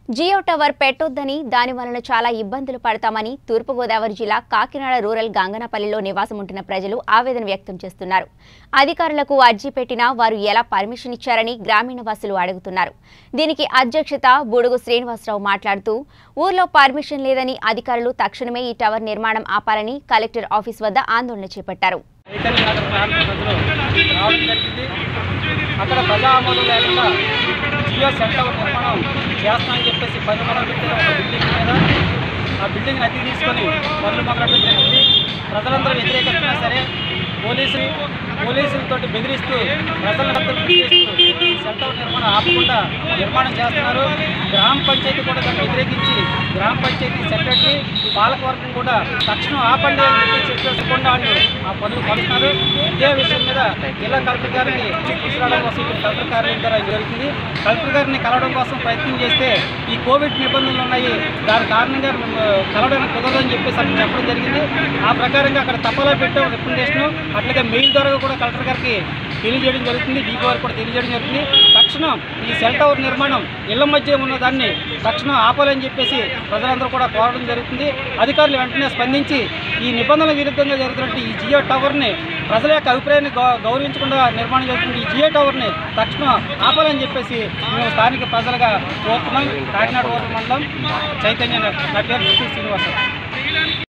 Jio tower పెట్టొద్దని దాని వలన చాలా ఇబ్బందులు పడతామని తూర్పుగోదావరి జిల్లా కాకినాడ రూరల్ గంగనపల్లిలో నివాసం ఉంటున్న ప్రజలు ఆవేదన వ్యక్తం చేస్తున్నారు అధికారులకు అర్జీ పెట్టినా వారు ఎలా పర్మిషన్ ఇచ్చారని గ్రామీణ వాసులు అడుగుతున్నారు దీనికి అధ్యక్షత బుడుగు శ్రీనివాసరావు మాట్లాడుతూ ఊర్లో పర్మిషన్ లేదని అధికారులు తక్షణమే ఈ టవర్ నిర్మాణం ఆపాలని కలెక్టర్ ఆఫీస్ వద్ద ఆందోళన చేపట్టారు చైతన్య నగర ప్రాంత ప్రజలు రావడం జరిగింది అక్కడ ప్రజా ఆమోదం లేకుండా జియో సెంటర్ నిర్మాణం చేస్తామని చెప్పేసి పని మొదలు పెట్టిన ఒక బిల్డింగ్ మీద ఆ బిల్డింగ్ అద్దె తీసుకొని పనులు మొదలెట్టడం జరిగింది ప్రజలందరూ వ్యతిరేకిస్తున్నా సరే పోలీసులు పోలీసులతో బెదిరిస్తూ ప్రజలందరూ చేస్తూ ఈ సెంటర్ నిర్మాణం ఆపకుండా నిర్మాణం చేస్తున్నారు గ్రామ పంచాయతీ కూడా దాన్ని వ్యతిరేకించి గ్రామ పంచాయతీ సెక్రటరీ పాలకవర్గం కూడా తక్షణం ఆపండి అని చెప్పి చెప్పకుండా వాళ్ళు ఆ పనులు పడుతున్నారు ఇదే విషయం మీద జిల్లా కలెక్టర్ గారికి తీసుకురావడం కోసం ఇక్కడ కలెక్టర్ కార్యాలయం ద్వారా జరుగుతుంది కలెక్టర్ గారిని కలవడం కోసం ప్రయత్నం చేస్తే ఈ కోవిడ్ నిబంధనలు ఉన్నాయి దాని కారణంగా మేము కలవడానికి కుదరదని చెప్పేసి అక్కడ చెప్పడం జరిగింది ఆ ప్రకారంగా అక్కడ తప్పలో పెట్టాం రికమెండేషన్ అట్లాగే మెయిల్ ద్వారా కూడా కలెక్టర్ గారికి తెలియజేయడం జరుగుతుంది డీపీ వారికి కూడా తెలియజేయడం జరుగుతుంది తక్షణం ఈ సెల్ టవర్ నిర్మాణం ఇళ్ల మధ్య ఉన్న దాన్ని తక్షణం ఆపాలని చెప్పేసి ప్రజలందరూ కూడా కోరడం జరుగుతుంది అధికారులు వెంటనే స్పందించి ఈ నిబంధనల విరుద్ధంగా జరుగుతున్నట్టు ఈ జియో టవర్ని ప్రజల యొక్క అభిప్రాయాన్ని గౌ గౌరవించకుండా నిర్మాణం చేస్తున్న ఈ జియో టవర్ని తక్షణం ఆపాలని చెప్పేసి మేము స్థానిక ప్రజలుగా కోరుతున్నాం కాకినాడ ఊరు మండలం చైతన్య నా పేరు శ్రీనివాసరావు